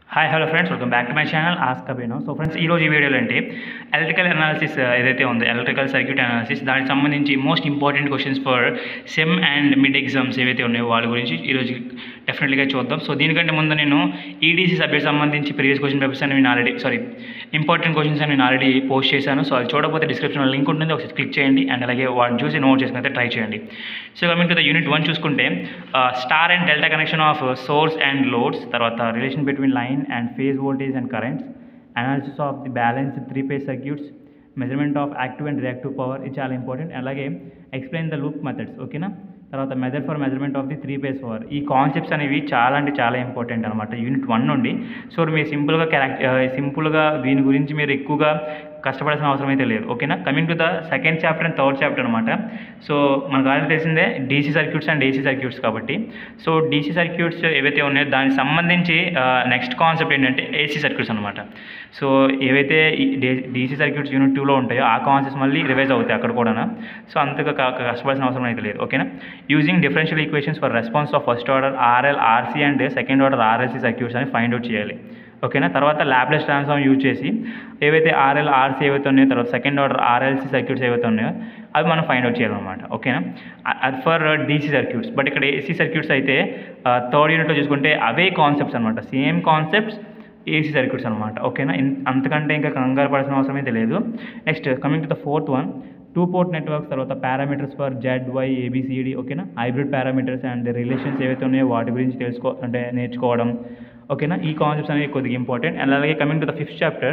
hi hello friends welcome back to my channel ask Abhinav so friends ఈ రోజు ఈ వీడియోలో అంటే ఎలక్ట్రికల్ అనాలిసిస్ ఏదైతే ఉందో ఎలక్ట్రికల్ సర్క్యూట్ అనాలిసిస్ దానికి సంబంధించి most important questions for sem and mid exams ఏవైతే ఉన్నాయో వాళ్ళ గురించి ఈరోజు డెఫినెట్లీగా చూద్దాం సో దీనికంటే ముందు నేను ఈడీసీ సబ్జెక్ట్ సంబంధించి ప్రీవియస్ క్వశ్చన్ పేపర్స్ అని నేను ఆల్రెడీ సారీ ఇంపార్టెంట్ క్వశ్చన్స్ అని నేను ఆల్రెడీ పోస్ట్ చేశాను సో అది చూడకపోతే డిస్క్రిప్షన్లో లింక్ ఉంటుంది ఒకసారి క్లిక్ చేయండి అండ్ అలాగే వాటిని చూసి నోట్ చేసుకుని ట్రై చేయండి so coming to the unit one చూసుకుంటే star and delta connection of source and loads తర్వాత relation between line and phase voltage and currents analysis of the balance three phase circuits measurement of active and reactive power ఇది చాలా important అలాగే explain the loop methods ఓకేనా తర్వాత method for measurement of the three phase power ఈ concepts అనేవి చాలా అంటే చాలా ఇంపార్టెంట్ అనమాట యూనిట్ వన్ నుండి సో మీరు సింపుల్గా క్యారెక్ట్ సింపుల్గా దీని గురించి మీరు ఎక్కువగా కష్టపడాల్సిన అవసరం అయితే లేదు ఓకేనా coming to the second chapter and third chapter అనమాట సో మనకు ఆల్రెడీ తెలిసిందే DC circuits and AC circuits కాబట్టి సో డీసీ సర్క్యూట్స్ ఏవైతే ఉన్నాయో దానికి సంబంధించి నెక్స్ట్ కాన్సెప్ట్ ఏంటంటే ఏసీ సర్క్యూట్స్ అనమాట సో ఏవైతే డీసీ సర్క్యూట్స్ యూనిట్ టూలో ఉంటాయో ఆ కాన్సెప్ట్స్ మళ్ళీ రివైజ్ అవుతాయి అక్కడ కూడా సో అంతగా క- కష్టపడాల్సిన అవసరం అయితే లేదు ఓకేనా using differential equations for response of first order RL RC and second order RLC circuits అని ఫైండ్ అవుట్ చేయాలి ఓకేనా తర్వాత ల్యాబ్లెస్ ట్రాన్స్ఫార్మ్ యూజ్ చేసి ఏవైతే ఆర్ఎల్ ఆర్సీ ఏవైతే ఉన్నాయో తర్వాత సెకండ్ ఆర్డర్ ఆర్ఎల్సీ సర్క్యూట్స్ ఏవైతే ఉన్నాయో అవి మనం ఫైండ్ అవుట్ చేయాలన్నమాట ఓకేనా అది ఫర్ డీసీ సర్క్యూట్స్ బట్ ఇక్కడ ఏసీ సర్క్యూట్స్ అయితే థర్డ్ యూనిట్లో చూసుకుంటే అవే కాన్సెప్ట్స్ అనమాట సేమ్ కాన్సెప్ట్స్ ఏసీ సర్క్యూట్స్ అనమాట ఓకేనా ఇన్- అంతకంటే ఇంకా కంగారు పడాల్సిన అవసరం అయితే లేదు next coming to the fourth one two port networks తర్వాత parameters for Z Y ABCD ఓకేనా హైబ్రిడ్ పారామీటర్స్ అండ్ రిలేషన్స్ ఏవైతే ఉన్నాయో వాటి గురించి తెలుసుకో అంటే నేర్చుకోవడం ఓకేనా ఈ కాన్సెప్ట్స్ అనేవి కొద్దిగా ఇంపార్టెంట్ అండ్ అలాగే coming to the fifth chapter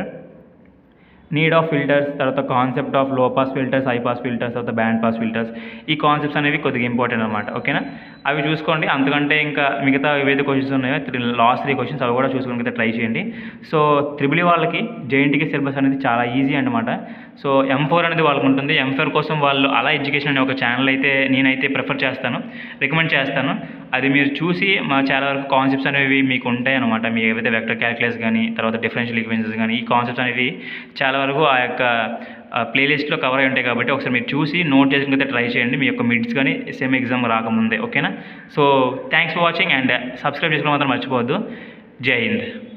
need of filters తర్వాత concept of low pass filters high pass filters తర్వాత బ్యాండ్ పాస్ ఫిల్టర్స్ ఈ కాన్సెప్ట్స్ అనేవి కొద్దిగా ఇంపార్టెంట్ అనమాట ఓకేనా అవి చూసుకోండి అంతకంటే ఇంకా మిగతా ఏవైతే క్వశ్చన్స్ ఉన్నాయో త్రీ లాస్ట్ త్రీ క్వశ్చన్స్ అవి కూడా చూసుకోవడానికి ట్రై చేయండి సో త్రిబుల్ వాళ్ళకి జేఎన్టీకి సిలబస్ అనేది చాలా ఈజీ అనమాట సో ఎం ఫోర్ అనేది వాళ్ళకు ఉంటుంది ఎం ఫోర్ కోసం వాళ్ళు అలా ఎడ్యుకేషన్ అనే ఒక ఛానల్ అయితే నేనైతే ప్రిఫర్ చేస్తాను రికమెండ్ చేస్తాను అది మీరు చూసి మా చాలా వరకు కాన్సెప్ట్స్ అనేవి మీకు ఉంటాయి అనమాట మీ ఏవైతే వెక్టర్ క్యాలిక్యులస్ కానీ తర్వాత డిఫరెన్షియల్ ఈక్వెన్సెస్ కానీ ఈ కాన్సెప్ట్స్ అనేవి చాలా వరకు ఆ యొక్క ప్లేలిస్ట్లో కవర్ అయి ఉంటాయి కాబట్టి ఒకసారి మీరు చూసి నోట్ చేసుకుంటే ట్రై చేయండి మీ యొక్క మిడ్స్ కానీ సెమ్ ఎగ్జామ్ రాకముందే ఓకేనా so thanks for watching and subscribe చేసుకోవడం మాత్రం మర్చిపోవద్దు జై హింద్